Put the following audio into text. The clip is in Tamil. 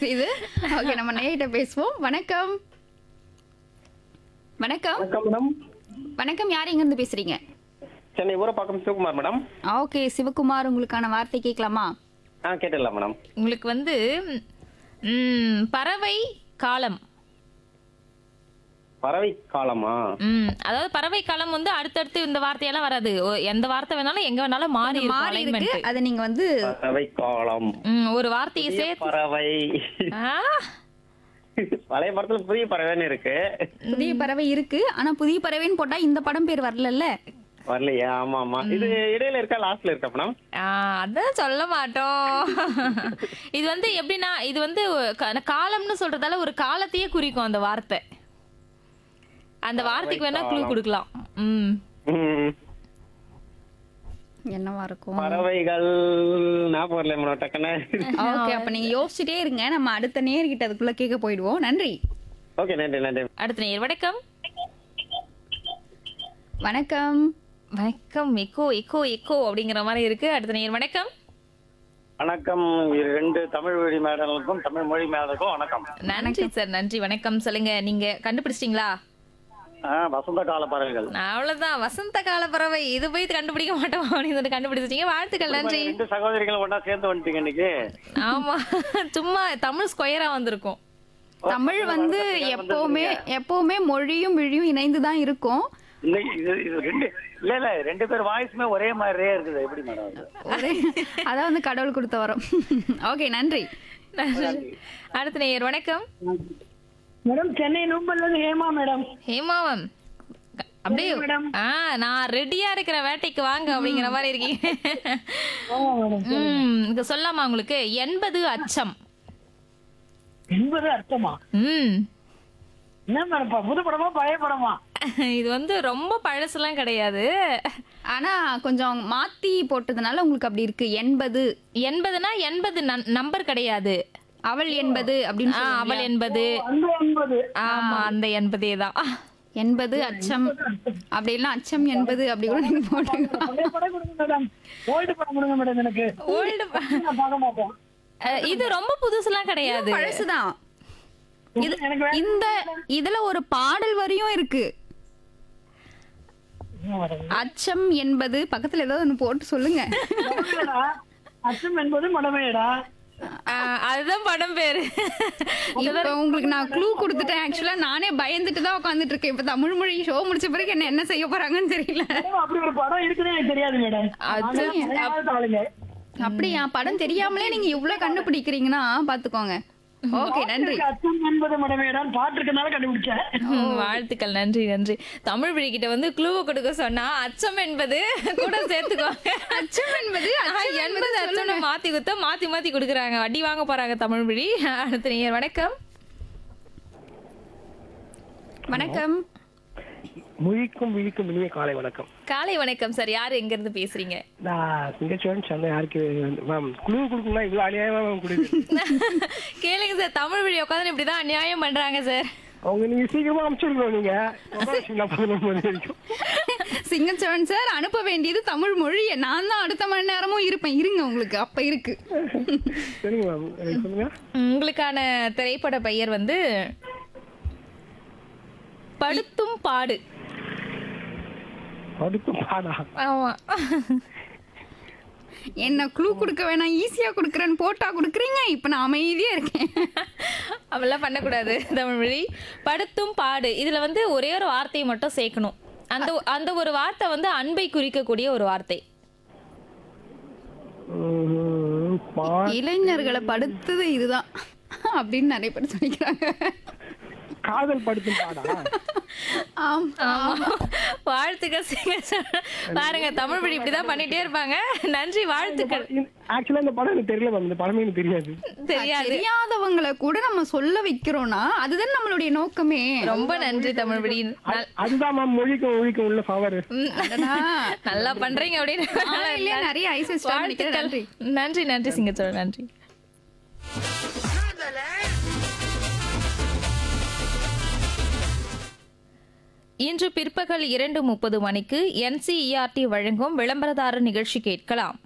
தெரியுது ஓகே நம்ம நேயிட்ட பேசுவோம் வணக்கம் வணக்கம் வணக்கம் மேடம் வணக்கம் யார் எங்க இருந்து பேசுறீங்க சென்னை ஊரப்பாக்கம் சிவகுமார் மேடம் ஓகே சிவகுமார் உங்களுக்கான வார்த்தை கேட்கலாமா ஆ கேட்டுடலாம் மேடம் உங்களுக்கு வந்து ம், பறவை காலம் பறவை காலமா ம், அதாவது பறவை காலம் வந்து அடுத்தடுத்து இந்த வார்த்தையெல்லாம் வராது ஓ, எந்த வார்த்தை வேணாலும் எங்க வேணாலும் மாறி இருக்கும் மாறி இருக்கு alignment. அதை நீங்க வந்து பறவை காலம் ம், ஒரு வார்த்தையை புதிய சேர்த்து பறவை ஆ, பழைய படத்துல புதிய பறவைன்னு இருக்கு புதிய பறவை இருக்கு ஆனா புதிய பறவைன்னு போட்டா இந்த படம் பேர் வரலல்ல வரலையா ஆமா ஆமா இது இடையில இருக்கா லாஸ்ட்ல இருக்கா மேடம் ஆ, அதான் சொல்ல மாட்டோம் இது வந்து எப்படின்னா இது வந்து க- காலம்னு சொல்றதால ஒரு காலத்தையே குறிக்கும் அந்த வார்த்தை அந்த வார்த்தைக்கு வேணா க்ளூ கொடுக்கலாம் ம் ம், என்னவா இருக்கும் பறவைகள் ஞாபகம் வரல மேடம் டக்குன்னு ஓகே அப்ப நீங்க யோசிச்சுட்டே இருங்க நம்ம அடுத்த நேர்கிட்ட அதுக்குள்ள கேட்க போயிடுவோம் நன்றி ஓகே நன்றி நன்றி அடுத்த நேர் வணக்கம் வணக்கம் வணக்கம் எக்கோ எக்கோ எக்கோ அப்படிங்கிற மாதிரி இருக்கு அடுத்த நேர் வணக்கம் வணக்கம் ரெண்டு தமிழ் மொழி மேடலுக்கும் தமிழ் மொழி மேடலுக்கும் வணக்கம் நன்றி சார் நன்றி வணக்கம் சொல்லுங்க நீங்க கண்டுபிடிச்சிட்டீங்களா ஆ, வசந்த கால பறவைகள் அவ்வளவுதான் வசந்த கால பறவை இது போய் கண்டுபிடிக்க மாட்டோம் அப்படின்னு சொல்லிட்டு கண்டுபிடிச்சிட்டீங்க வாழ்த்துக்கள் நன்றி ரெண்டு சகோதரிகள் ஒண்ணா சேர்ந்து வந்துட்டீங்க இன்னைக்கு ஆமா சும்மா தமிழ் ஸ்கொயரா வந்திருக்கும் தமிழ் வந்து எப்பவுமே எப்பவுமே மொழியும் விழியும் இணைந்து தான் இருக்கும் இன்னைக்கு இது இது ரெண்டு இல்ல இல்ல ரெண்டு பேர் வாய்ஸுமே ஒரே மாதிரியே இருக்குது எப்படி மேடம் அது? ஒரே அதான் வந்து கடவுள் கொடுத்த வரம் ஓகே நன்றி அடுத்த நேயர் வணக்கம் மேடம் சென்னை நூம்பல்ல இருந்து ஹேமா மேடம் ஹேமாவம் அப்படியே ஆ நான் ரெடியா இருக்கிற வேட்டைக்கு வாங்க அப்படிங்கிற மாதிரி இருக்கீங்க ம் இங்க சொல்லாமா உங்களுக்கு எண்பது அச்சம் என்பது அர்த்தமா ம் என்ன மேடம் ப- புது படமா பழைய படமா இது வந்து ரொம்ப பழசுலாம் கிடையாது ஆனா கொஞ்சம் மாத்தி போட்டதுனால உங்களுக்கு அப்படி இருக்கு எண்பது எண்பதுனா எண்பது நம்பர் கிடையாது அவள் எண்பது அப்படின்னு ஆ, சொல்லுவோம் அவள் இல்லையா? எண்பது அந்த என்பது ஆமா அந்த எண்பதே தான் எண்பது அச்சம் அப்படி எல்லாம் அச்சம் எண்பது அப்படி கூட நீங்க போட்டுக்கலாம் பழைய படம் கொடுங்க மேடம் ஓல்டு படம் கொடுங்க மேடம் எனக்கு ஓல்டு நான் பார்க்க மாட்டேன் இது ரொம்ப புதுசுலாம் கிடையாது பழசுதான் இது எனக்கு வேற- இந்த இதுல ஒரு பாடல் வரியும் இருக்கு என்ன மேடம்? அச்சம் என்பது பக்கத்துல ஏதாவது ஒண்ணு போட்டு சொல்லுங்க மடமையடா. அச்சம் என்பது மடமையடா ஆ, அதுதான் படம் பேரு இப்ப உங்களுக்கு நான் க்ளூ கொடுத்துட்டேன் ஆக்சுவலா நானே பயந்துட்டு தான் உட்காந்துட்டு இருக்கேன் இப்ப தமிழ் மொழி ஷோ முடிச்ச பிறகு என்ன என்ன செய்ய போறாங்கன்னு தெரியல மேடம், அப்படி ஒரு படம் இருக்குன்னு எனக்கு தெரியாது மேடம் அச்சம். நாங்க பழைய காலத்து ஆளுங்க அப்படியா படம் தெரியாமலே நீங்க இவ்ளோ கண்டுபிடிக்கிறீங்கன்னா பாத்துக்கோங்க ஓகே நன்றி அச்சம் என்பது மடமையடான்னு பாட்டு இருக்கனால கண்டுபிடிச்சேன் ம், வாழ்த்துக்கள் நன்றி நன்றி தமிழ் வழி கிட்ட வந்து க்ளூவை கொடுக்க சொன்னா அச்சம் என்பது கூட சேர்த்துக்குவாங்க அச்சம் என்பது ஆ, எண்பது அச்சம்னு மாத்தி குத்த மாத்தி மாத்தி கொடுக்குறாங்க வட்டி வாங்க போறாங்க தமிழ் வழி அடுத்த நேயர் வணக்கம் வணக்கம் முழிக்கும் விழிக்கும் இனிய காலை வணக்கம் காலை வணக்கம் சார் யார் எங்க இருந்து பேசுறீங்க நான் சிங்கச்சோழன் சொன்னேன் யாருக்கு மேம் குழு கொடுக்கணும்னா இவ்வளவு அநியாயமா மேம் கொடுக்குது கேளுங்க சார் தமிழ் வழி உட்காந்து இப்படிதான் அநியாயம் பண்றாங்க சார் அவங்க நீங்க சீக்கிரமா அனுப்பிச்சிருக்கோம் நீங்க நான் பதினொன்று மணி வரைக்கும் சிங்கச்சோழன் சார் அனுப்ப வேண்டியது தமிழ் மொழியை நான் தான் அடுத்த மணி நேரமும் இருப்பேன் இருங்க உங்களுக்கு அப்ப இருக்கு சரிங்க மேம் எனக்கு சொல்லுங்க உங்களுக்கான திரைப்பட பெயர் வந்து படுத்தும் பாடு அடுத்து பாடா ஆமா என்ன க்ளூ கொடுக்க வேணாம் ஈஸியா கொடுக்குறேன்னு போட்டா கொடுக்குறீங்க இப்ப நான் அமைதியா இருக்கேன் அப்படிலாம் பண்ணக்கூடாது தமிழ் மொழி படுத்தும் பாடு இதுல வந்து ஒரே ஒரு வார்த்தையை மட்டும் சேர்க்கணும் அந்த அந்த ஒரு வார்த்தை வந்து அன்பை குறிக்கக்கூடிய ஒரு வார்த்தை உம், பா- இளைஞர்களை படுத்தது இதுதான் அப்படின்னு நிறைய பேர் சொல்லிக்கிறாங்க காதல் படுத்தும் பாடா ஆமா ஆமா வாழ்த்துக்கள் சிங்க பாருங்க தமிழ் மொழி இப்படிதான் பண்ணிட்டே இருப்பாங்க நன்றி வாழ்த்துக்கள் ஆக்சுவலா இந்த படம் எனக்கு தெரியல மேம் இந்த படமே எனக்கு தெரியாது தெரியாது தெரியாதவங்களை கூட நம்ம சொல்ல வைக்கிறோம்னா அதுதான் நம்மளுடைய நோக்கமே ரொம்ப நன்றி தமிழ் மொழி நல்- அதுதான் மேம் மொழிக்கும் மொழிக்கும் உள்ள பவர் ம். அடடா. நல்லா பண்றீங்க அப்படின்னு காலையிலே நிறைய ஐஸ் வாழ்த்துக்கள் நன்றி நன்றி நன்றி சிங்கச்சோழ நன்றி இன்று பிற்பகல் இரண்டு முப்பது மணிக்கு என்சிஇஆர்டி வழங்கும் விளம்பரதாரர் நிகழ்ச்சி கேட்கலாம்